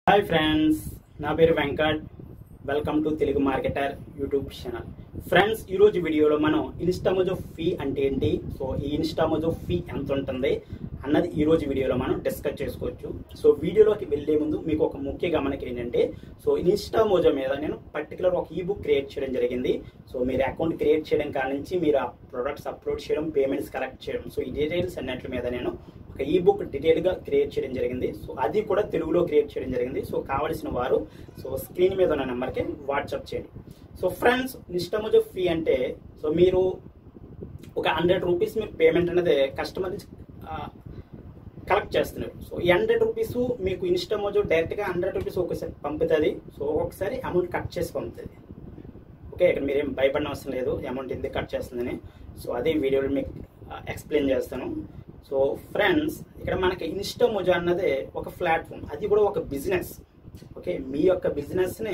hi friends నా పేరు Venkat welcome to Telugu marketer YouTube channel friends ఈరోజు వీడియోలో మనం ఇన్స్టామోజో ఫీ అంటే ఏంటి సో ఈ ఇన్స్టామోజో ఫీ ఎంత ఉంటుంది అన్నది ఈ రోజు వీడియోలో మనం డిస్కస్ చేసుకోవచ్చు సో వీడియోలోకి వెళ్లే ముందు మీకు ఒక ముఖ్య గమనిక ఏంటంటే సో ఇన్స్టామోజో మీద నేను పర్టికులర్ ఒక ఈ బుక్ క్రియేట్ చేయడం జరిగింది సో మీరు అకౌంట్ క్రియేట్ చేయడం కాడ నుంచి మీరు ఆ ప్రొడక్ట్స్ అప్లోడ్ చేయడం పేమెంట్స్ కలెక్ట్ చేయడం సో ఈ డీటెయిల్స్ అన్నిటి మీద నేను ఒక ఈ బుక్ డీటెయిల్ గా క్రియేట్ చేయడం జరిగింది సో అది కూడా తెలుగులో క్రియేట్ చేయడం జరిగింది సో కావలసిన వారు సో స్క్రీన్ మీద ఉన్న నెంబర్కి వాట్సాప్ చేయండి సో ఫ్రెండ్స్ ఇన్స్టామోజో ఫీ అంటే సో మీరు ఒక హండ్రెడ్ రూపీస్ మీరు పేమెంట్ అనేది కస్టమర్ నుంచి కలెక్ట్ చేస్తున్నారు సో ఈ హండ్రెడ్ రూపీస్ మీకు ఇన్స్టామోజో డైరెక్ట్గా హండ్రెడ్ రూపీస్ ఒకసారి పంపుతుంది సో ఒక్కొక్కసారి అమౌంట్ కట్ చేసి పంపుతుంది ఓకే ఇక్కడ మీరేం భయపడిన అవసరం లేదు అమౌంట్ ఎందుకు కట్ చేస్తుందని సో అదే వీడియోలో మీకు ఎక్స్ప్లెయిన్ చేస్తాను సో ఫ్రెండ్స్ ఇక్కడ మనకి ఇన్స్టామోజో అన్నది ఒక ప్లాట్ఫామ్ అది కూడా ఒక బిజినెస్ ఓకే మీ యొక్క బిజినెస్ని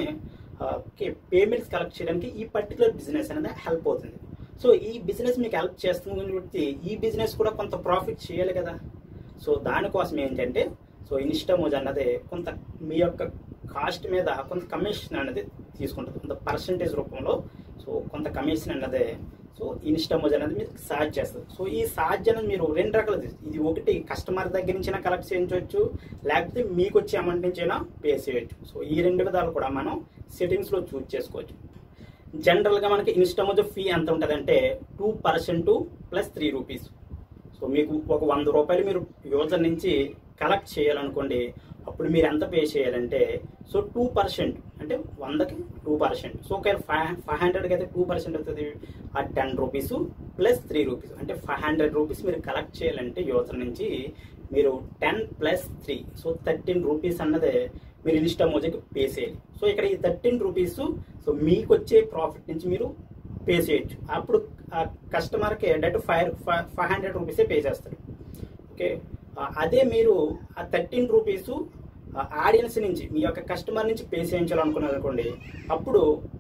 ఓకే పేమెంట్స్ కలెక్ట్ చేయడానికి ఈ పర్టికులర్ బిజినెస్ అనేది హెల్ప్ అవుతుంది సో ఈ బిజినెస్ మీకు హెల్ప్ చేస్తుంది కాబట్టి ఈ బిజినెస్ కూడా కొంత ప్రాఫిట్ చేయాలి కదా సో దానికోసం ఏంటంటే సో ఇన్స్టామోజ్ అన్నది కొంత మీ యొక్క కాస్ట్ మీద కొంత కమిషన్ అనేది తీసుకుంటుంది కొంత పర్సంటేజ్ రూపంలో సో కొంత కమిషన్ అన్నది సో ఇన్స్టామోజ్ అనేది మీకు సార్జ్ చేస్తుంది సో ఈ సార్జ్ అనేది మీరు రెండు రకాలు తీసు- ఇది ఒకటి కస్టమర్ దగ్గర నుంచి కలెక్ట్ చేయించవచ్చు లేకపోతే మీకు వచ్చే అమౌంట్ నుంచి అయినా పే చేయొచ్చు సో ఈ రెండు విధాలు కూడా మనం సెట్టింగ్స్లో చూస్ చేసుకోవచ్చు జనరల్గా మనకి ఇన్స్టామోజ్ ఫీ ఎంత ఉంటుందంటే two percent plus three rupees so మీకు ఒక వంద రూపాయలు మీరు యూజర్ నుంచి కలెక్ట్ చేయాలనుకోండి అప్పుడు మీరు ఎంత పే చేయాలంటే సో టూ పర్సెంట్ అంటే వందకి టూ పర్సెంట్ సో ఒక ఫైవ్ ఫైవ్ హండ్రెడ్కి అయితే టూ పర్సెంట్ అవుతుంది ఆ ten rupees plus three rupees అంటే ఫైవ్ హండ్రెడ్ రూపీస్ మీరు కలెక్ట్ చేయాలంటే యూజర్ నుంచి మీరు ten plus three so thirteen rupees అన్నదే మీరు ఇన్స్టా మోజీకి పే చేయాలి సో ఇక్కడ ఈ థర్టీన్ రూపీస్ సో మీకు వచ్చే ప్రాఫిట్ నుంచి మీరు పే చేయొచ్చు అప్పుడు ఆ కస్టమర్కి డైరెక్ట్ ఫైవ్ ఫైవ్ హండ్రెడ్ రూపీసే పే చేస్తారు ఓకే ఆ, అదే మీరు ఆ థర్టీన్ రూపీస్ ఆడియన్స్ నుంచి మీ యొక్క కస్టమర్ నుంచి పే చేయించాలనుకున్నారు అనుకోండి అప్పుడు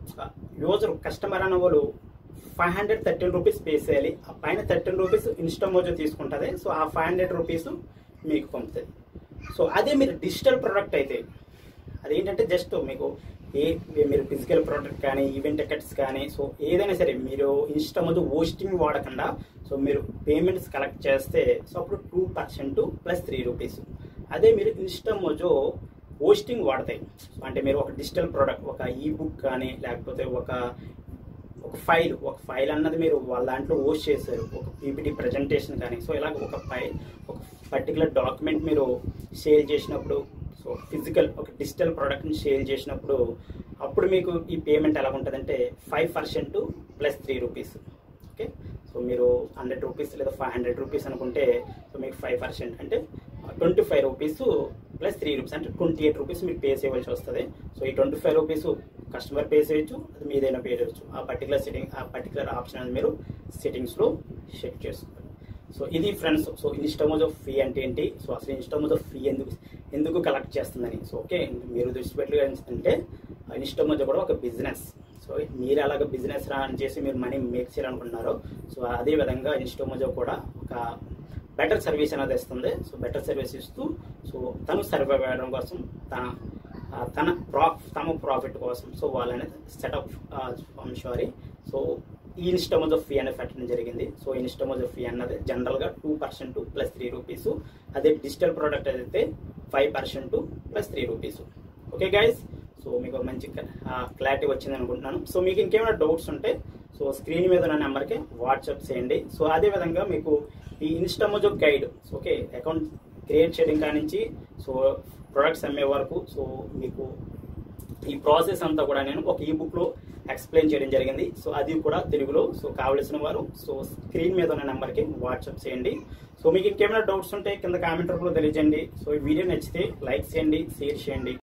యూజర్ కస్టమర్ అన్న వాళ్ళు five hundred thirteen rupees pay చేయాలి ఆ పైన థర్టీన్ రూపీస్ ఇన్స్టామోజో తీసుకుంటుంది సో ఆ ఫైవ్ హండ్రెడ్ రూపీస్ మీకు పంపుతుంది సో అదే మీరు డిజిటల్ ప్రోడక్ట్ అయితే అదేంటంటే జస్ట్ మీకు ఏ మీరు ఫిజికల్ ప్రోడక్ట్ కానీ ఈవెంట్ టికెట్స్ కానీ సో ఏదైనా సరే మీరు ఇన్స్టా ముందు హోస్టింగ్ వాడకుండా సో మీరు పేమెంట్స్ కలెక్ట్ చేస్తే సో అప్పుడు two percent plus three rupees అదే మీరు ఇన్స్టా మోజో హోస్టింగ్ వాడతాయి సో అంటే మీరు ఒక డిజిటల్ ప్రోడక్ట్ ఒక ఈ బుక్ కానీ లేకపోతే ఒక ఒక ఫైల్ ఒక ఫైల్ అన్నది మీరు వాళ్ళ దాంట్లో హోస్ట్ చేశారు ఒక పీపీటీ ప్రజెంటేషన్ కానీ సో ఇలాగ ఒక ఫైల్ ఒక పర్టికులర్ డాక్యుమెంట్ మీరు షేర్ చేసినప్పుడు సో ఫిజికల్ ఒక డిజిటల్ ప్రోడక్ట్ని షేర్ చేసినప్పుడు అప్పుడు మీకు ఈ పేమెంట్ ఎలా ఉంటుందంటే five percent plus three rupees okay so మీరు హండ్రెడ్ రూపీస్ లేదా ఫైవ్ హండ్రెడ్ రూపీస్ అనుకుంటే సో మీకు ఫైవ్ పర్సెంట్ అంటే twenty five rupees plus three rupees అంటే ట్వంటీ ఎయిట్ రూపీస్ మీరు పే చేయవలసి వస్తుంది సో ఈ twenty five rupees customer pay చేయొచ్చు అది మీదైనా పే చేయొచ్చు ఆ పర్టికులర్ సెట్టింగ్ ఆ పర్టికులర్ ఆప్షన్ అనేది మీరు సెట్టింగ్స్లో సెట్ చేసుకోవాలి సో ఇది ఫ్రెండ్స్ సో ఇన్స్టామోజో ఫీ అంటే ఏంటి సో అసలు ఇన్స్టామోజో ఫీ ఎందుకు ఎందుకు కలెక్ట్ చేస్తుందని సో ఓకే మీరు దృష్టి పెట్టాలంటే ఇన్స్టామోజో కూడా ఒక బిజినెస్ సో మీరు అలాగ బిజినెస్ రన్ చేసి మీరు మనీ మేక్ చేయాలనుకుంటున్నారో సో అదే విధంగా ఇన్స్టామోజో కూడా ఒక బెటర్ సర్వీస్ అనేది ఇస్తుంది సో బెటర్ సర్వీస్ ఇస్తూ సో తను సర్వైవ్ అవ్వడం కోసం తన ఆ, తన ప్రా తమ ప్రాఫిట్ కోసం సో వాళ్ళనేది సెటప్ సారీ సో ఈ ఇన్స్టామోజో ఫీ అనేది పెట్టడం జరిగింది సో ఇన్స్టామోజో ఫీ అన్నది జనరల్గా two percent plus three rupees అదే డిజిటల్ ప్రోడక్ట్ అయితే five percent plus three rupees okay guys so మీకు ఒక మంచి క్లారిటీ వచ్చింది అనుకుంటున్నాను సో మీకు ఇంకేమైనా డౌట్స్ ఉంటే సో స్క్రీన్ మీద ఉన్న నెంబర్కి వాట్సాప్ చేయండి సో అదే విధంగా మీకు ఈ Instamojo guide okay account create చేయడం కానించి సో ప్రొడక్ట్స్ అమ్మే వరకు సో మీకు ఈ ప్రాసెస్ అంతా కూడా నేను ఒక ఈ బుక్ లో ఎక్స్ప్లెయిన్ చేయడం జరిగింది సో అది కూడా తెలుగులో సో కావలసిన వారు సో స్క్రీన్ మీద ఉన్న నెంబర్కి వాట్సాప్ చేయండి సో మీకు ఇంకేమైనా డౌట్స్ ఉంటే కింద కామెంట్ రూపంలో తెలియజేయండి సో ఈ వీడియో నచ్చితే లైక్ చేయండి షేర్ చేయండి